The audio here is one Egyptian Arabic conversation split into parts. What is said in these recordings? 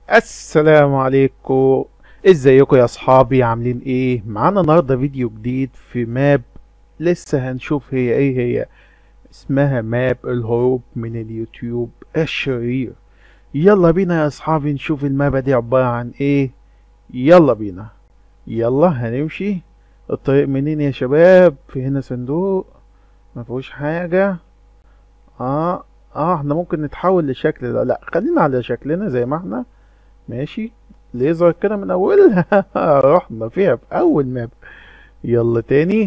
السلام عليكم ازيكم يا اصحابي عاملين ايه معانا النهارده فيديو جديد في ماب لسه هنشوف هي ايه هي اسمها ماب الهروب من اليوتيوب الشرير يلا بينا يا اصحابي نشوف المابة دي عبارة عن ايه يلا بينا يلا هنمشي الطريق منين يا شباب في هنا صندوق ما فيهوش حاجة اه اه احنا ممكن نتحول لشكل لا, لا خلينا على شكلنا زي ما احنا ماشي ليزر كده من اولها رحنا فيها في اول ماب يلا تاني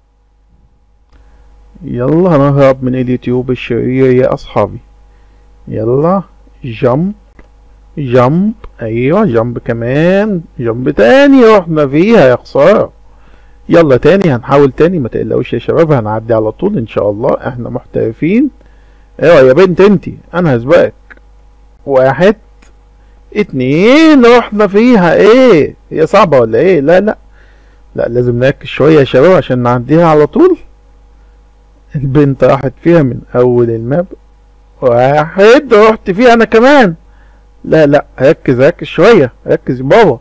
يلا هنهرب من اليوتيوب الشرير يا اصحابي يلا جمب جمب ايوه جمب كمان جمب تاني رحنا فيها يا خسارة يلا تاني هنحاول تاني ما تقلقوش يا شباب هنعدي على طول ان شاء الله احنا محترفين ايوه يا بنت انتي انا هسبقك واحد اتنين رحنا فيها ايه هي صعبة ولا ايه لا لا لا لازم نركز شوية يا شباب عشان نعديها على طول البنت راحت فيها من اول الماب واحد رحت فيها انا كمان لا لا ركز ركز شوية ركز يا بابا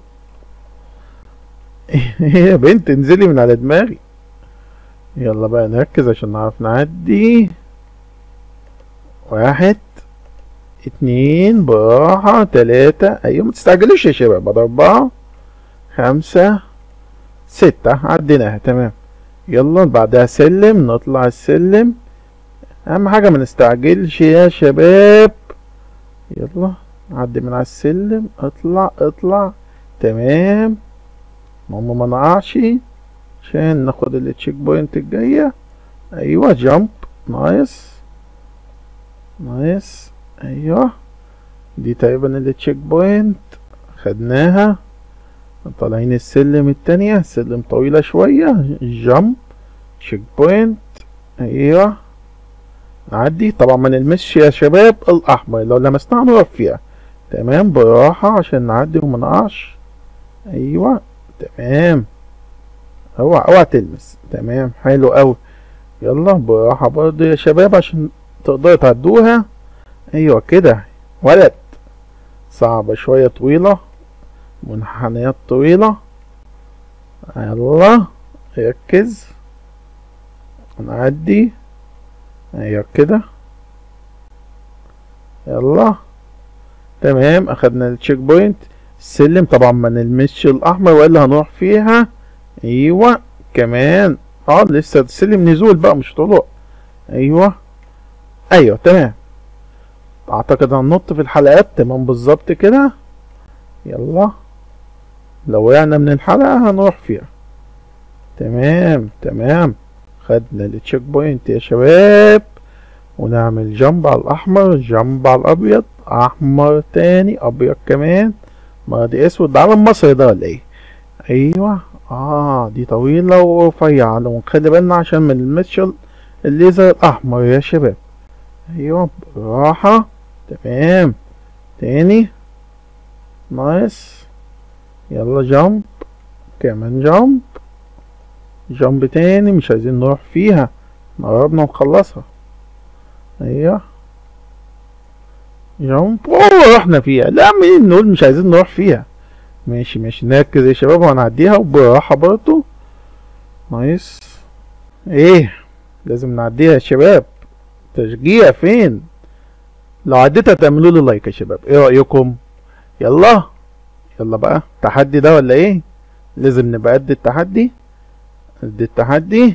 يا بنت انزلي من على دماغي يلا بقى نركز عشان نعرف نعدي واحد اتنين براحة تلاتة ايوه متستعجلوش يا شباب بعد اربعة خمسة ستة عديناها تمام يلا بعدها سلم نطلع السلم اهم حاجة منستعجلش يا شباب يلا عدي من على السلم اطلع اطلع تمام ماما ما نقعش عشان ناخد التشيك بوينت الجاية ايوه جامب نايس نايس ايوه دي تقريبا التشيك بوينت خدناها طالعين السلم التانية السلم طويلة شوية جامب تشيك بوينت ايوه نعدي طبعا ما نلمسش يا شباب الاحمر لو لمسناها نقف فيها تمام براحة عشان نعدي وما نقعش ايوه تمام اوعى اوعى تلمس تمام حلو اوي يلا براحة برضه يا شباب عشان تقدروا تعدوها ايوه كده ولد صعبة شوية طويلة منحنيات طويلة يلا ركز نعدي ايوه كده يلا تمام اخدنا التشيك بوينت السلم طبعا ما نلمسش الاحمر والا هنروح فيها ايوه كمان اه لسه السلم نزول بقى مش طلوع ايوه ايوه تمام اعتقد هننط في الحلقات تمام بالظبط كده يلا لو وقعنا من الحلقة هنروح فيها تمام تمام خدنا التشيك بوينت يا شباب ونعمل جنب على الاحمر جنب على الابيض احمر تاني ابيض كمان ما دي اسود ده علم مصر ده ولا ايه ايوه اه دي طويلة ورفيعة لو نخلي بالنا عشان ما نلمسش الليزر الاحمر يا شباب ايوه براحة تمام تاني نايس يلا جامب كمان جامب جامب تاني مش عايزين نروح فيها قربنا نخلصها ايوه جامب اوه رحنا فيها لا مين نقول مش عايزين نروح فيها ماشي ماشي نركز يا شباب وهنعديها وبراحة برضو نايس ايه لازم نعديها يا شباب تشجيع فين لو عديتها تعملوا لي لايك يا شباب ايه رأيكم يلا يلا بقى التحدي ده ولا ايه لازم نبقى قد التحدي قد التحدي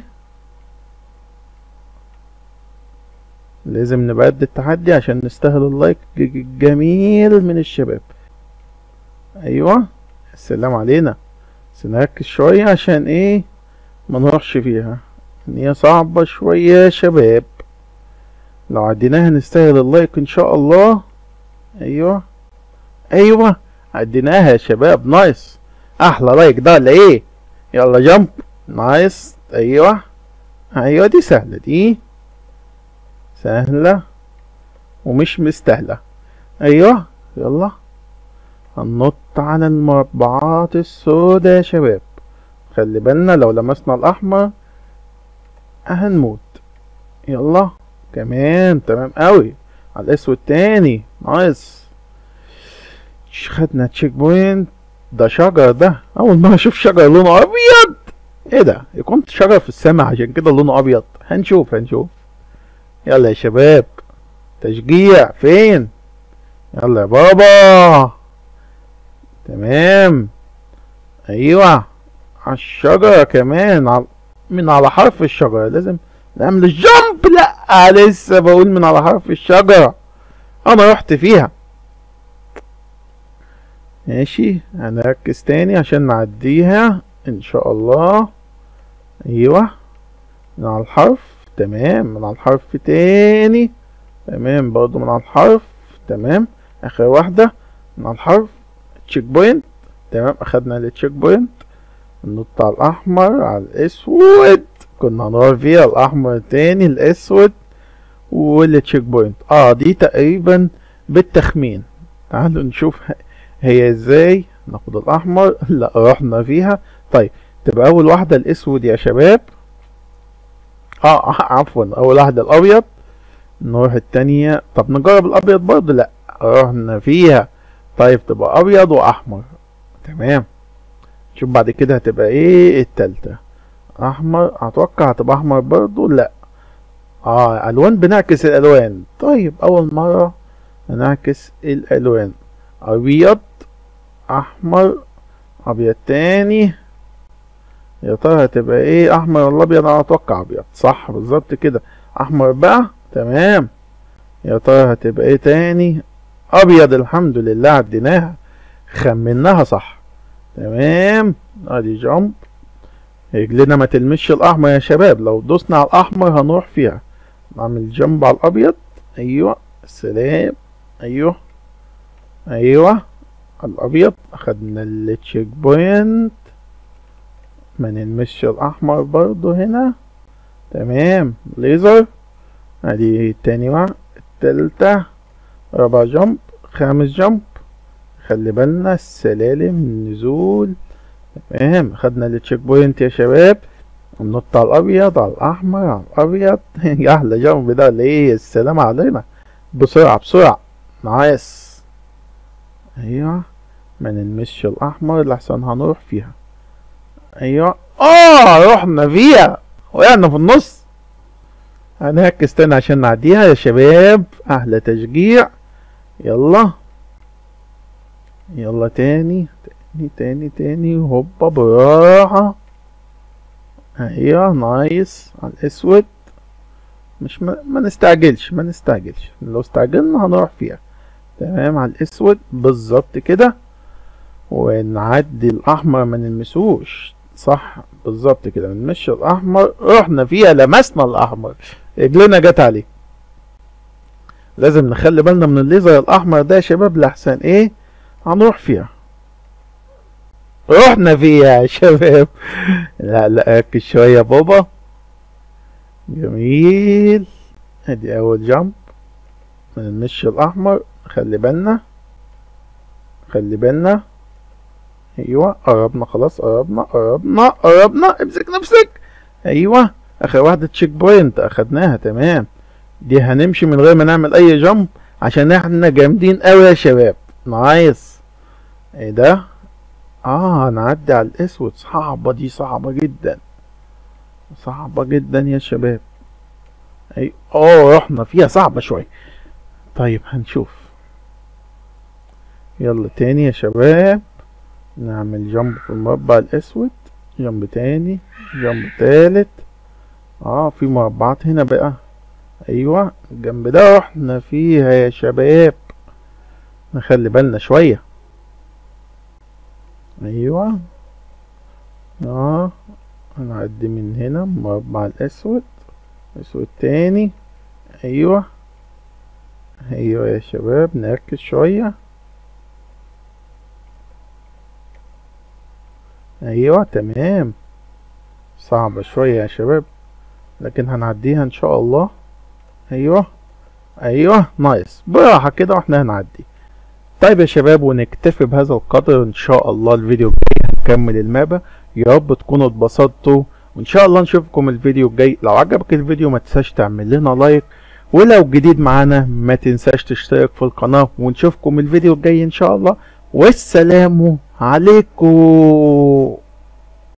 لازم نبقى قد التحدي عشان نستاهل اللايك جميل من الشباب ايوه السلام علينا بس نركز شوية عشان ايه ما نروحش فيها ان هي صعبة شوية يا شباب لو عديناها نستاهل اللايك ان شاء الله ايوه ايوه عديناها يا شباب نايس احلى لايك ده ولا ايه يلا جمب نايس ايوه ايوه دي سهلة دي سهلة ومش مستاهلة ايوه يلا هننط على المربعات السوداء يا شباب خلي بالنا لو لمسنا الاحمر هنموت يلا كمان تمام قوي على الاسود تاني نايس ماشي خدنا تشيك بوينت ده شجر ده اول مرة اشوف شجر لونه ابيض ايه ده يكون شجر في السماء عشان كده لونه ابيض هنشوف هنشوف يلا يا شباب تشجيع فين يلا يا بابا تمام ايوه على الشجرة كمان على من على حرف الشجرة لازم نعمل الجامب لا لسه بقول من على حرف الشجرة انا رحت فيها ماشي هنركز تاني عشان نعديها ان شاء الله ايوه من على الحرف تمام من على الحرف تاني تمام برضو من على الحرف تمام اخر واحدة من على الحرف تشيك بوينت تمام اخدنا التشيك بوينت النط على الاحمر على الاسود كنا هنروح فيها الاحمر تاني الاسود والتشيك بوينت اه دي تقريبا بالتخمين تعالوا نشوف هي ازاي ناخد الاحمر لا رحنا فيها طيب تبقى اول واحدة الاسود يا شباب اه عفوا اول واحدة الابيض نروح التانية طب نجرب الابيض برضه لا رحنا فيها طيب تبقى ابيض واحمر تمام شوف بعد كده هتبقى ايه التالتة احمر اتوقع هتبقى احمر برضه لا اه الوان بنعكس الالوان طيب اول مرة هنعكس الالوان ابيض احمر ابيض تاني يا ترى هتبقى ايه احمر ولا ابيض انا اتوقع ابيض صح بالظبط كده احمر بقى تمام يا ترى هتبقى ايه تاني ابيض الحمد لله عديناها خمناها صح تمام ادي جامب رجلنا ما تلمسش الاحمر يا شباب لو دوسنا على الاحمر هنروح فيها نعمل جنب على الابيض ايوه سلام ايوه ايوه الابيض اخدنا التشيك بوينت ما نلمسش الاحمر برضو هنا تمام ليزر ادي تاني واحد التالتة رابع جمب خامس جمب خلي بالنا السلالم النزول تمام خدنا التشيك بوينت يا شباب النط على الابيض على الاحمر على الابيض احلى جنب ده اللي ايه السلام علينا بسرعة بسرعة نايس ايوه ما نلمسش الاحمر لحسن هنروح فيها ايوه اه رحنا فيها وقعنا في النص هنركز تاني عشان نعديها يا شباب احلى تشجيع يلا يلا تاني تاني تاني تاني هوبا براحة ايوه نايس على الاسود مش ما, ما نستعجلش ما نستعجلش لو استعجلنا هنروح فيها تمام على الاسود بالظبط كده ونعدي الاحمر ما نلمسوش صح بالظبط كده بنمشي الاحمر رحنا فيها لمسنا الاحمر رجلنا جت عليه لازم نخلي بالنا من الليزر الاحمر ده يا شباب لحسن ايه هنروح فيها رحنا فيها يا شباب لا لا ركز شويه بابا جميل ادي اول جامب نمشي الاحمر خلي بالنا خلي بالنا ايوه قربنا خلاص قربنا قربنا قربنا امسك نفسك ايوه اخر واحدة تشيك بوينت اخدناها تمام دي هنمشي من غير ما نعمل اي جامب عشان احنا جامدين قوي يا شباب نايس ايه ده اه هنعدي على الاسود صعبة دي صعبة جدا صعبة جدا يا شباب اي اه رحنا فيها صعبة شوية طيب هنشوف يلا تاني يا شباب نعمل جنب في المربع الاسود جنب تاني جنب تالت اه في مربعات هنا بقى ايوه الجنب ده رحنا فيها يا شباب نخلي بالنا شوية ايوه اه هنعدي من هنا مربع الاسود اسود تاني ايوه ايوه يا شباب نركز شوية ايوه تمام صعبة شوية يا شباب لكن هنعديها ان شاء الله ايوه ايوه نايس براحة كده واحنا هنعدي طيب يا شباب ونكتفي بهذا القدر ان شاء الله الفيديو الجاي هنكمل المابا يا رب تكونوا اتبسطتوا وان شاء الله نشوفكم الفيديو الجاي لو عجبك الفيديو ما تنساش تعمل لنا لايك ولو جديد معانا ما تنساش تشترك في القناة ونشوفكم الفيديو الجاي ان شاء الله والسلام عليكم